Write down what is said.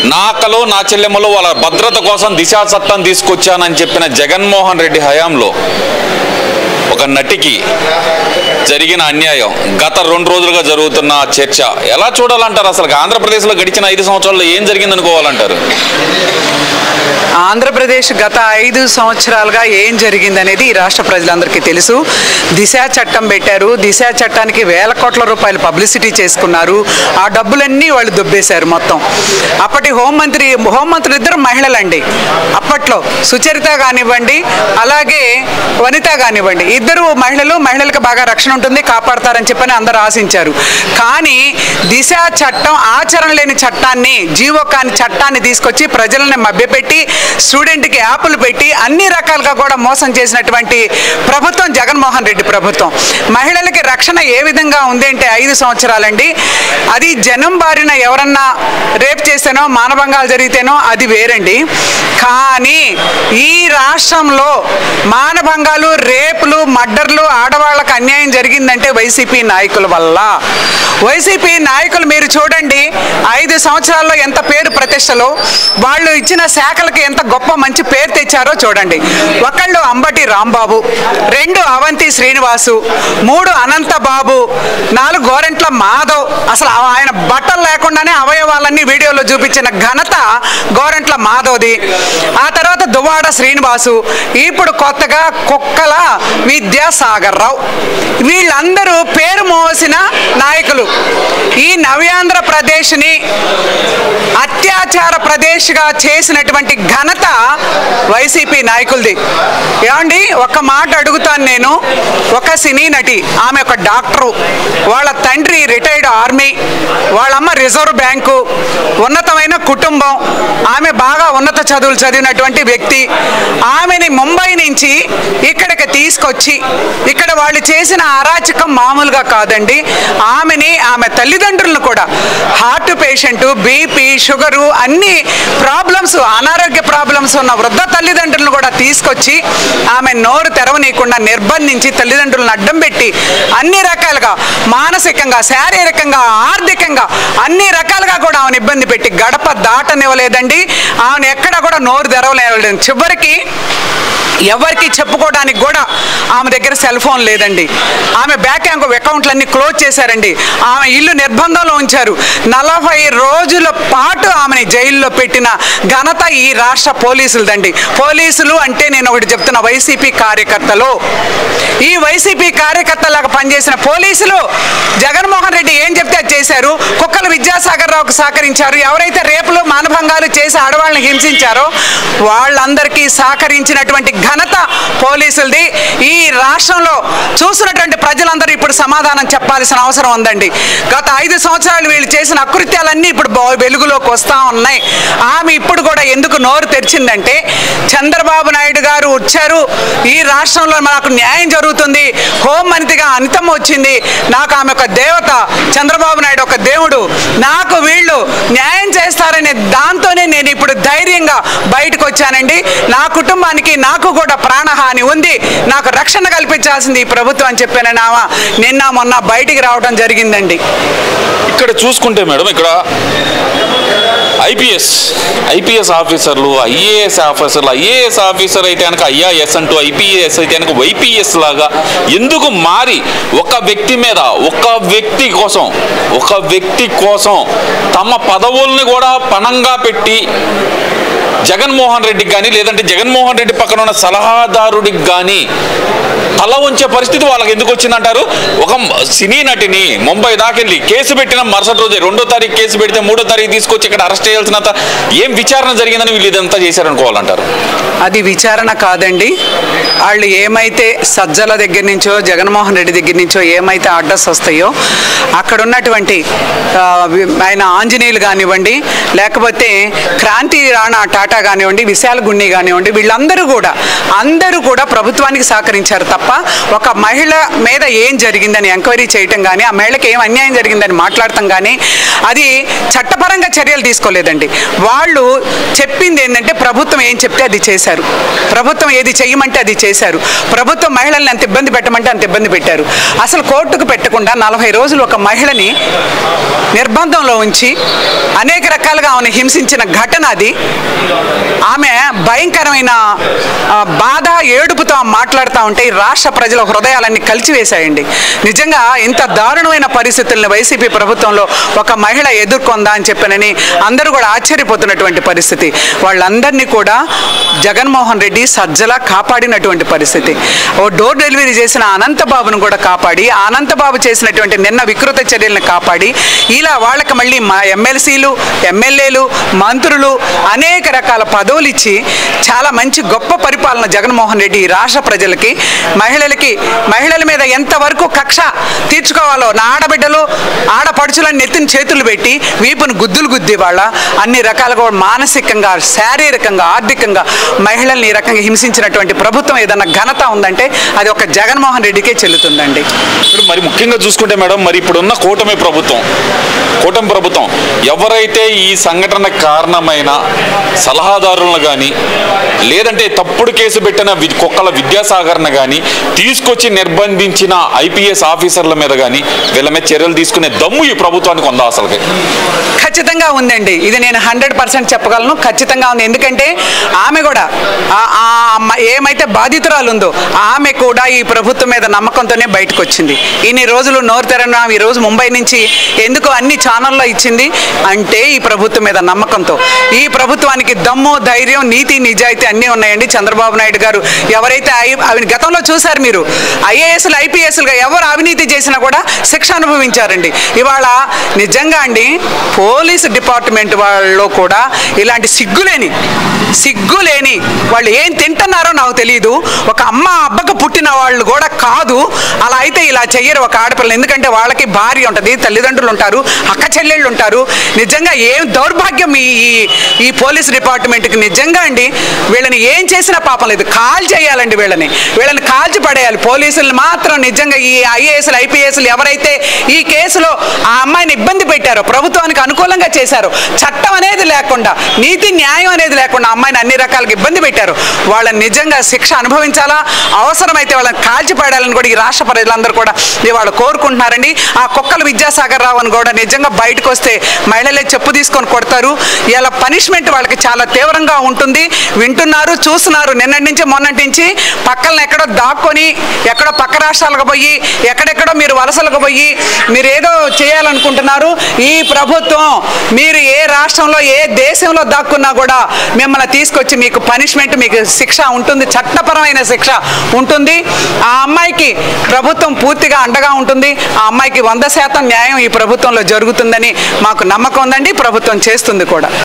నా అక్కలు నా చెల్లెమ్మలు వాళ్ళ భద్రత కోసం దిశా చట్టం తీసుకొచ్చానని చెప్పిన జగన్మోహన్ రెడ్డి హయాంలో ఒక నటికి జరిగిన అన్యాయం గత రెండు రోజులుగా జరుగుతున్న చర్చ ఎలా చూడాలంటారు అసలు ఆంధ్రప్రదేశ్లో గడిచిన ఐదు సంవత్సరాల్లో ఏం జరిగిందనుకోవాలంటారు ఆంధ్రప్రదేశ్ గత ఐదు సంవత్సరాలుగా ఏం జరిగిందనేది ఈ రాష్ట్ర ప్రజలందరికీ తెలుసు దిశ చట్టం పెట్టారు దిశ చట్టానికి వేల కోట్ల రూపాయలు పబ్లిసిటీ చేసుకున్నారు ఆ డబ్బులన్నీ వాళ్ళు దుబ్బేశారు మొత్తం అప్పటి హోంమంత్రి హోంమంత్రులు ఇద్దరు మహిళలండి అప్పట్లో సుచరిత కానివ్వండి అలాగే వనిత కానివ్వండి ఇద్దరు మహిళలు మహిళలకు బాగా రక్షణ ఉంటుంది కాపాడతారని చెప్పని అందరూ ఆశించారు కానీ దిశ చట్టం ఆచరణ లేని చట్టాన్ని జీవో కాని చట్టాన్ని తీసుకొచ్చి ప్రజలను మభ్యపెట్టి స్టూడెంట్కి యాప్లు పెట్టి అన్ని రకాలుగా కూడా మోసం చేసినటువంటి ప్రభుత్వం జగన్మోహన్ రెడ్డి ప్రభుత్వం మహిళలకి రక్షణ ఏ విధంగా ఉంది అంటే ఐదు సంవత్సరాలండి అది జనం బారిన ఎవరన్నా రేప్ చేస్తేనో మానభంగాలు జరిగితేనో అది వేరండి కానీ ఈ రాష్ట్రంలో మానభంగాలు రేపులు మర్డర్లు ఆడవాళ్ళకు అన్యాయం జరిగిందంటే వైసీపీ నాయకుల వల్ల వైసీపీ నాయకులు మీరు చూడండి ఐదు సంవత్సరాల్లో ఎంత పేరు ప్రతిష్టలు వాళ్ళు ఇచ్చిన శాఖలకి ఎంత గొప్ప మంచి పేరు తెచ్చారో చూడండి ఒకళ్ళు అంబటి రాంబాబు రెండు అవంతి శ్రీనివాసు మూడు అనంత బాబు నాలుగు గోరెంట్ల మాధవ్ అసలు ఆయన బట్టలు లేకుండానే అవయవాలన్నీ వీడియోలో చూపించిన ఘనత గోరెంట్ల మాధవ్ది ఆ తర్వాత దువాడ శ్రీనివాసు ఇప్పుడు కొత్తగా కుక్కల విద్యాసాగర్ రావు వీళ్ళందరూ పేరు మోసిన నాయకులు ఈ నవ్యాంధ్రప్రదేశ్ని అత్యాచార ప్రదేశ్గా చేసినటువంటి ఘనత వైసీపీ నాయకులది ఏమండి ఒక మాట అడుగుతాను నేను ఒక సినీ నటి ఆమె ఒక డాక్టరు వాళ్ళ తండ్రి రిటైర్డ్ ఆర్మీ వాళ్ళమ్మ రిజర్వ్ బ్యాంకు ఉన్నతమైన కుటుంబం ఆమె బాగా ఉన్నత చదువులు చదివినటువంటి వ్యక్తి ఆమెని ముంబై నుంచి ఇక్కడికి తీసుకొచ్చి ఇక్కడ వాళ్ళు చేసిన అరాచకం మామూలుగా కాదండి ఆమెని ఆమె తల్లిదండ్రులను కూడా హార్ట్ పేషెంట్ బీపీ షుగరు అన్ని ప్రాబ్లమ్స్ అనారోగ్య ప్రాబ్లమ్స్ ఉన్న వృద్ధ తల్లిదండ్రులను కూడా తీసుకొచ్చి ఆమె నోరు తెరవనీయకుండా నిర్బంధించి తల్లిదండ్రులను అడ్డం పెట్టి అన్ని రకాలుగా మానసికంగా శారీరకంగా ఆర్థికంగా అన్ని రకాలుగా కూడా ఆమెను ఇబ్బంది పెట్టి గడప దాటనివ్వలేదండి ఆమెను ఎక్కడ కూడా నోరు తెరవలేదు చివరికి ఎవరికి చెప్పుకోవడానికి కూడా ఆమె దగ్గర సెల్ ఫోన్ లేదండి ఆమె బ్యాంక్ అకౌంట్లన్నీ క్లోజ్ చేశారండి ఆమె ఇల్లు నిర్బంధంలో ఉంచారు నలభై రోజుల పాటు ఆమెని జైల్లో పెట్టిన ఘనత ఈ రాష్ట్ర పోలీసులదండి పోలీసులు అంటే నేను ఒకటి చెప్తున్న వైసీపీ కార్యకర్తలు ఈ వైసీపీ కార్యకర్తలాగా పనిచేసిన పోలీసులు జగన్మోహన్ రెడ్డి ఏం చెప్తే అది చేశారు కుక్కల విద్యాసాగర్ రావుకు సహకరించారు ఎవరైతే రేపులు మానభంగాలు చేసి ఆడవాళ్ళని హింసించారో వాళ్ళందరికీ సహకరించినటువంటి ఘనత పోలీసులది ఈ రాష్ట్రంలో చూసినటువంటి ప్రజలందరూ ఇప్పుడు సమాధానం చెప్పాల్సిన అవసరం ఉందండి గత ఐదు సంవత్సరాలు వీళ్ళు చేసిన అకృత్యాలన్నీ ఇప్పుడు బా- వెలుగులోకి వస్తూ ఉన్నాయి ఆమె ఇప్పుడు కూడా ఎందుకు నోరు తెరిచిందంటే చంద్రబాబు నాయుడు గారు వచ్చారు ఈ రాష్ట్రంలో నాకు న్యాయం జరుగుతుంది హోంమంత్రిగా అనితమ్మ వచ్చింది నాకు ఆమె ఒక దేవత చంద్రబాబు నాయుడు ఒక దేవుడు నాకు వీళ్ళు న్యాయం చేస్తారనే దాంతోనే నేను ఇప్పుడు ధైర్యంగా బయటకు వచ్చానండి నా కుటుంబానికి నాకు కూడా ప్రాణహాని ఉంది నాకు రక్షణ కల్పించాల్సింది ఈ ప్రభుత్వం అని చెప్పాను ఆమె నిన్న మొన్న బయటికి రావడం జరిగిందండి ఇక్కడ చూసుకుంటే మేడం ఇక్కడ ఐపీఎస్ ఐపీఎస్ ఆఫీసర్లు ఐఏఎస్ ఆఫీసర్లు ఐఏఎస్ ఆఫీసర్ అయితే కనుక ఐఆర్ఎస్ అంటూ ఐపీఎస్ అయితే కనుక వైపీఎస్ లాగా ఎందుకు మారి ఒక వ్యక్తి మీద ఒక వ్యక్తి కోసం ఒక వ్యక్తి కోసం తమ పదవుల్ని కూడా పణంగా పెట్టి జగన్మోహన్ రెడ్డికి కానీ లేదంటే జగన్మోహన్ రెడ్డి పక్కన ఉన్న సలహాదారుడికి కానీ తల ఉంచే పరిస్థితి వాళ్ళకి ఎందుకు వచ్చిందంటారు ఒక సినీ నటిని ముంబై దాకెళ్ళి కేసు పెట్టిన మరుసటి రోజే రెండో తారీఖు కేసు పెడితే మూడో తారీఖు తీసుకొచ్చి ఇక్కడ అరెస్ట్ చేయాల్సినంత ఏం విచారణ జరిగిందని వీళ్ళు ఇదంతా చేశారనుకోవాలంటారు అది విచారణ కాదండి వాళ్ళు ఏమైతే సజ్జల దగ్గర నుంచో జగన్మోహన్ రెడ్డి దగ్గర నుంచో ఏమైతే అడ్రస్ వస్తాయో అక్కడ ఉన్నటువంటి ఆ, వి- ఆయన ఆంజనేయులు కానివ్వండి లేకపోతే క్రాంతి రాణా టాటా కానివ్వండి విశాల్ గుండి కానివ్వండి వీళ్ళందరూ కూడా అందరూ కూడా ప్రభుత్వానికి సహకరించారు తప్ప తప్ప ఒక మహిళ మీద ఏం జరిగిందని ఎంక్వైరీ చేయటం కానీ ఆ మహిళకి ఏం అన్యాయం జరిగిందని మాట్లాడటం కానీ అది చట్టపరంగా చర్యలు తీసుకోలేదండి వాళ్ళు చెప్పింది ఏంటంటే ప్రభుత్వం ఏం చెప్తే అది చేశారు ప్రభుత్వం ఏది చేయమంటే అది చేశారు ప్రభుత్వం మహిళల్ని అంత ఇబ్బంది పెట్టమంటే అంత ఇబ్బంది పెట్టారు అసలు కోర్టుకు పెట్టకుండా నలభై రోజులు ఒక మహిళని నిర్బంధంలో ఉంచి అనేక రకాలుగా ఆమెను హింసించిన ఘటన అది ఆమె భయంకరమైన ఆ, బాధ ఏడుపుతో ఆమె మాట్లాడుతూ ఉంటే ఈ రాష్ట్ర ప్రజల హృదయాలన్నీ కలిచివేశాయండి నిజంగా ఇంత దారుణమైన పరిస్థితుల్ని వైసీపీ ప్రభుత్వంలో ఒక మహిళ ఎదుర్కొందా అని చెప్పనని అందరూ కూడా ఆశ్చర్యపోతున్నటువంటి పరిస్థితి వాళ్ళందరినీ కూడా జగన్మోహన్ రెడ్డి సజ్జలా కాపాడినటువంటి పరిస్థితి ఓ డోర్ డెలివరీ చేసిన అనంతబాబును కూడా కాపాడి ఆ అనంతబాబు చేసినటువంటి నిన్న వికృత చర్యలను కాపాడి ఇలా వాళ్ళకి మళ్ళీ మా ఎమ్మెల్సీలు ఎమ్మెల్యేలు మంత్రులు అనేక రకాల పదవులు ఇచ్చి చాలా మంచి గొప్ప పరిపాలన జగన్మోహన్ రెడ్డి ఈ రాష్ట్ర ప్రజలకి మహిళలకి మహిళల మీద ఎంతవరకు కక్ష తీర్చుకోవాలో నా ఆడబిడ్డలు ఆడపడుచులను నెత్తిన చేతులు పెట్టి వీపును గుద్దులు గుద్ది వాళ్ళ అన్ని రకాలుగా మానసికంగా శారీరకంగా ఆర్థికంగా మహిళల్ని ఈ రకంగా హింసించినటువంటి ప్రభుత్వం ఏదన్నా ఘనత ఉందంటే అది ఒక జగన్మోహన్ రెడ్డికే చెల్లుతుందండి ఇప్పుడు మరి ముఖ్యంగా చూసుకుంటే మేడం మరి ఇప్పుడున్న కూటమి ప్రభుత్వం కూటమి ప్రభుత్వం ఎవరైతే ఈ సంఘటనకు కారణమైన సలహాదారులను కానీ లేదంటే తప్పుడు కేసు పెట్టిన వి- కుక్కల విద్యాసాగర్ను కానీ తీసుకొచ్చి నిర్బంధించిన ఐపీఎస్ ఆఫీసర్ల మీద కానీ వీళ్ళ మీద చర్యలు తీసుకునే దమ్ము ఈ ప్రభుత్వానికి ఉందా అసలుకి ఖచ్చితంగా ఉందండి ఇది నేను హండ్రెడ్ పర్సెంట్ చెప్పగలను ఖచ్చితంగా ఉంది ఎందుకంటే ఆమె కూడా ఆ- ఆ అమ్మ- ఏమైతే బాధితురాలు ఉందో ఆమె కూడా ఈ ప్రభుత్వం మీద నమ్మకంతోనే బయటకు వచ్చింది ఇన్ని రోజులు నోరు తెరన ఈ రోజు ముంబై నుంచి ఎందుకు అన్ని ఛానల్లో ఇచ్చింది అంటే ఈ ప్రభుత్వం మీద నమ్మకంతో ఈ ప్రభుత్వానికి దమ్ము ధైర్యం నీతి నిజాయితీ అన్నీ ఉన్నాయండి చంద్రబాబు నాయుడు గారు ఎవరైతే ఐ- అవి గతంలో చూశారు మీరు ఐఏఎస్లు ఐపీఎస్లుగా ఎవరు అవినీతి చేసినా కూడా శిక్ష అనుభవించారండి ఇవాళ నిజంగా అండి పోలీస్ డిపార్ట్మెంట్ వాళ్ళలో కూడా ఇలాంటి సిగ్గులేని సిగ్గులేని వాళ్ళు ఏం తింటున్నారో నాకు తెలియదు ఒక అమ్మ అబ్బకు పుట్టిన వాళ్ళు కూడా కాదు అలా అయితే ఇలా చెయ్యరు ఒక ఆడపిల్ల ఎందుకంటే వాళ్ళకి భార్య ఉంటుంది తల్లిదండ్రులు ఉంటారు అక్క చెల్లెళ్ళు ఉంటారు నిజంగా ఏం దౌర్భాగ్యం ఈ ఈ- ఈ పోలీస్ డిపార్ట్మెంట్కి నిజంగా అండి వీళ్ళని ఏం చేసినా పాపం లేదు కాల్ చేయాలండి వీళ్ళని వీళ్ళని కాల్చి పడేయాలి పోలీసులు మాత్రం నిజంగా ఈ ఐఏఎస్లు ఐపీఎస్లు ఎవరైతే ఈ కేసులో ఆ అమ్మాయిని ఇబ్బంది పెట్టారో ప్రభుత్వానికి అనుకూలంగా చేశారో చట్టం అనేది లేకుండా నీతి న్యాయం అనేది లేకుండా ఆ అమ్మాయిని అన్ని రకాలుగా ఇబ్బంది పెట్టారు వాళ్ళని నిజంగా శిక్ష అనుభవించాలా అవసరమైతే వాళ్ళని కాల్చి పడాలని కూడా ఈ రాష్ట్ర ప్రజలందరూ కూడా ఇవాళ కోరుకుంటున్నారండి ఆ కుక్కల విద్యాసాగర్ రావు అని కూడా నిజంగా బయటకు వస్తే మహిళలే చెప్పు తీసుకొని కొడతారు ఇలా పనిష్మెంట్ వాళ్ళకి చాలా తీవ్రంగా ఉంటుంది వింటున్నారు చూస్తున్నారు నిన్నటి నుంచి మొన్నటి నుంచి పక్కన ఎక్కడో దాక్కొని ఎక్కడో పక్క రాష్ట్రాలకు పోయి ఎక్కడెక్కడో మీరు వలసలకు పోయి మీరు ఏదో చేయాలనుకుంటున్నారు ఈ ప్రభుత్వం మీరు ఏ రాష్ట్రంలో ఏ దేశంలో దాక్కున్నా కూడా మిమ్మల్ని తీసుకొచ్చి మీకు పనిష్మెంట్ మీకు శిక్ష ఉంటుంది చట్టపరమైన శిక్ష ఉంటుంది ఆ అమ్మాయికి ప్రభుత్వం పూర్తిగా అండగా ఉంటుంది ఆ అమ్మాయికి వంద శాతం న్యాయం ఈ ప్రభుత్వంలో జరుగుతుందని మాకు నమ్మకం ఉందండి ప్రభుత్వం చేస్తుంది కూడా